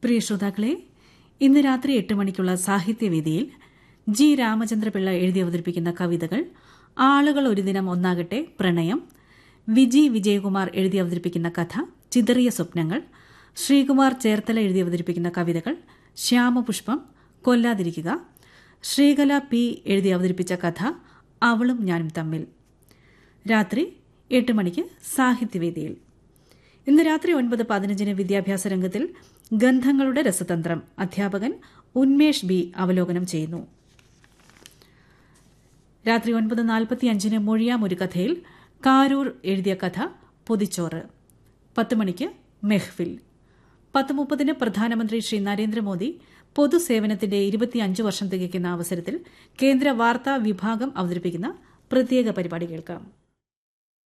പ്രിയ ശ്രോതാക്കളെ ഇന്ന് രാത്രി എട്ട് മണിക്കുള്ള സാഹിത്യവേദിയിൽ ജി രാമചന്ദ്രപിള്ള എഴുതി അവതരിപ്പിക്കുന്ന കവിതകൾ ആളുകൾ ഒരു ദിനം ഒന്നാകട്ടെ പ്രണയം വിജി വിജയകുമാർ എഴുതി അവതരിപ്പിക്കുന്ന കഥ ചിതറിയ സ്വപ്നങ്ങൾ ശ്രീകുമാർ ചേർത്തല എഴുതി അവതരിപ്പിക്കുന്ന കവിതകൾ ശ്യാമപുഷ്പം കൊല്ലാതിരിക്കുക ശ്രീകല പി എഴുതി അവതരിപ്പിച്ച കഥ അവളും ഞാനും തമ്മിൽ രാത്രി എട്ട് മണിക്ക് സാഹിത്യവേദിയിൽ ഇന്ന് രാത്രി ഒൻപത് പതിനഞ്ചിന് വിദ്യാഭ്യാസ രംഗത്തിൽ ഗന്ധങ്ങളുടെ രസതന്ത്രം അധ്യാപകൻ ഉന്മേഷ് ബി അവലോകനം ചെയ്യുന്നു രാത്രി ഒൻപത് നാൽപ്പത്തി അഞ്ചിന് മൊഴിയാം ഒരു കഥയിൽ കാരൂർ എഴുതിയ കഥ പൊതിച്ചോറ് പത്ത് മണിക്ക് മെഹ്ഫിൽ പത്ത് മുപ്പതിന് പ്രധാനമന്ത്രി ശ്രീ നരേന്ദ്രമോദി പൊതുസേവനത്തിന്റെ ഇരുപത്തിയഞ്ച് വർഷം തികയ്ക്കുന്ന അവസരത്തിൽ കേന്ദ്ര വാർത്താ വിഭാഗം അവതരിപ്പിക്കുന്ന പ്രത്യേക പരിപാടി കേൾക്കാം